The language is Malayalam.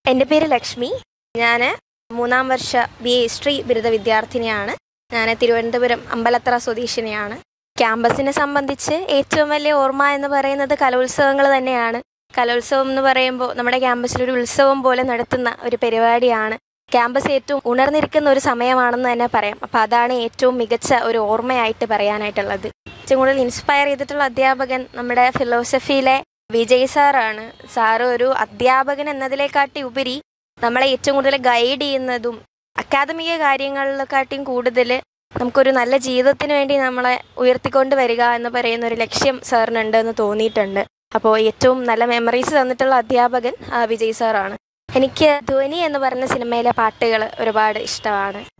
എൻ്റെ പേര് ലക്ഷ്മി ഞാൻ മൂന്നാം വർഷ ബി എ ഹിസ്റ്ററി ബിരുദ വിദ്യാർത്ഥിനിയാണ് ഞാൻ തിരുവനന്തപുരം അമ്പലത്തറ സ്വദേശിനിയാണ് ക്യാമ്പസിനെ സംബന്ധിച്ച് ഏറ്റവും വലിയ ഓർമ്മ എന്ന് പറയുന്നത് കലോത്സവങ്ങൾ തന്നെയാണ് കലോത്സവം എന്ന് പറയുമ്പോൾ നമ്മുടെ ക്യാമ്പസിൽ ഒരു ഉത്സവം പോലെ നടത്തുന്ന ഒരു പരിപാടിയാണ് ക്യാമ്പസ് ഏറ്റവും ഉണർന്നിരിക്കുന്ന ഒരു സമയമാണെന്ന് തന്നെ പറയാം അപ്പോൾ അതാണ് ഏറ്റവും മികച്ച ഒരു ഓർമ്മയായിട്ട് പറയാനായിട്ടുള്ളത് ഏറ്റവും കൂടുതൽ ഇൻസ്പയർ ചെയ്തിട്ടുള്ള അധ്യാപകൻ നമ്മുടെ ഫിലോസഫിയിലെ വിജയ് സാറാണ് സാറ് ഒരു അധ്യാപകൻ എന്നതിനെക്കാട്ടി ഉപരി നമ്മളെ ഏറ്റവും കൂടുതൽ ഗൈഡ് ചെയ്യുന്നതും അക്കാദമിക കാര്യങ്ങളിലെക്കാട്ടിയും കൂടുതൽ നമുക്കൊരു നല്ല ജീവിതത്തിന് വേണ്ടി നമ്മളെ ഉയർത്തിക്കൊണ്ട് വരിക എന്ന് പറയുന്ന ഒരു ലക്ഷ്യം സാറിനുണ്ട് എന്ന് തോന്നിയിട്ടുണ്ട് അപ്പോൾ ഏറ്റവും നല്ല മെമ്മറീസ് തന്നിട്ടുള്ള അധ്യാപകൻ ആ, വിജയ് സാറാണ് എനിക്ക് ധ്വനി എന്ന് പറഞ്ഞ സിനിമയിലെ പാട്ടുകൾ ഒരുപാട് ഇഷ്ടമാണ്